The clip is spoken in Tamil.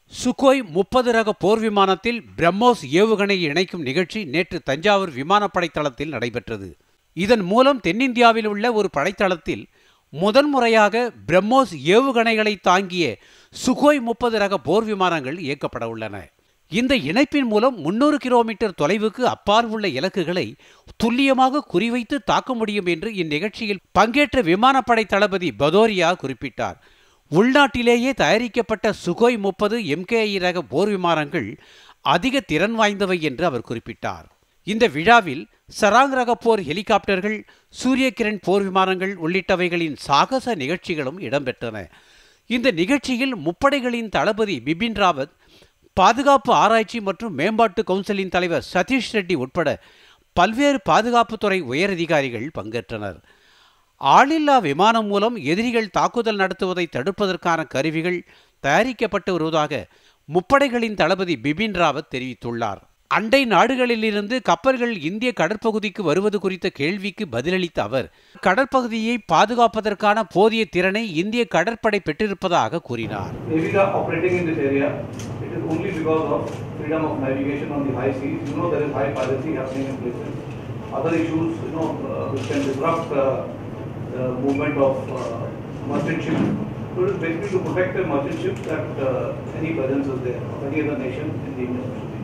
சுகோய் முப்பது ரக போர் விமானத்தில் பிரம்மோஸ் ஏவுகணையை இணைக்கும் நிகழ்ச்சி நேற்று தஞ்சாவூர் விமானப்படை தளத்தில் நடைபெற்றது இதன் மூலம் தென்னிந்தியாவில் உள்ள ஒரு படைத்தளத்தில் முதன்முறையாக பிரம்மோஸ் ஏவுகணைகளை தாங்கிய சுகோய் முப்பது ரக போர் விமானங்கள் இயக்கப்பட உள்ளன இந்த இணைப்பின் மூலம் முன்னூறு கிலோமீட்டர் தொலைவுக்கு அப்பால் உள்ள இலக்குகளை துல்லியமாக குறிவைத்து தாக்க முடியும் என்று இந்நிகழ்ச்சியில் பங்கேற்ற விமானப்படை தளபதி பதோரியா குறிப்பிட்டார் உள்நாட்டிலேயே தயாரிக்கப்பட்ட சுகோய் முப்பது எம்கேஐ ரக போர் விமானங்கள் அதிக திறன் வாய்ந்தவை என்று அவர் குறிப்பிட்டார் இந்த விழாவில் சராங் ரக போர் ஹெலிகாப்டர்கள் சூரிய கிரண் போர் விமானங்கள் உள்ளிட்டவைகளின் சாகச நிகழ்ச்சிகளும் இடம்பெற்றன இந்த நிகழ்ச்சியில் முப்படைகளின் தளபதி பிபின் ராவத் பாதுகாப்பு ஆராய்ச்சி மற்றும் மேம்பாட்டு கவுன்சிலின் தலைவர் சதீஷ் ரெட்டி உட்பட பல்வேறு பாதுகாப்புத்துறை உயரதிகாரிகள் பங்கேற்றனர் ஆளில்லா விமானம் மூலம் எதிரிகள் தாக்குதல் நடத்துவதை தடுப்பதற்கான கருவிகள் தயாரிக்கப்பட்டு வருவதாக முப்படைகளின் தளபதி பிபின் ராவத் தெரிவித்துள்ளார் அண்டை நாடுகளிலிருந்து கப்பல்கள் இந்திய கடற்பகுதிக்கு வருவது குறித்த கேள்விக்கு பதிலளித்த அவர் கடற்பகுதியை பாதுகாப்பதற்கான போதிய திறனை இந்திய கடற்படை பெற்றிருப்பதாக கூறினார் Navies are operating in this area. It is only because of freedom of navigation on the high seas. You know there is high piracy happening in places. Other issues, you know, uh, which can disrupt uh, the movement of uh, merchant ships. So it is basically to protect the merchant ships that uh, any presence is there of any other nation in the Indian Ocean.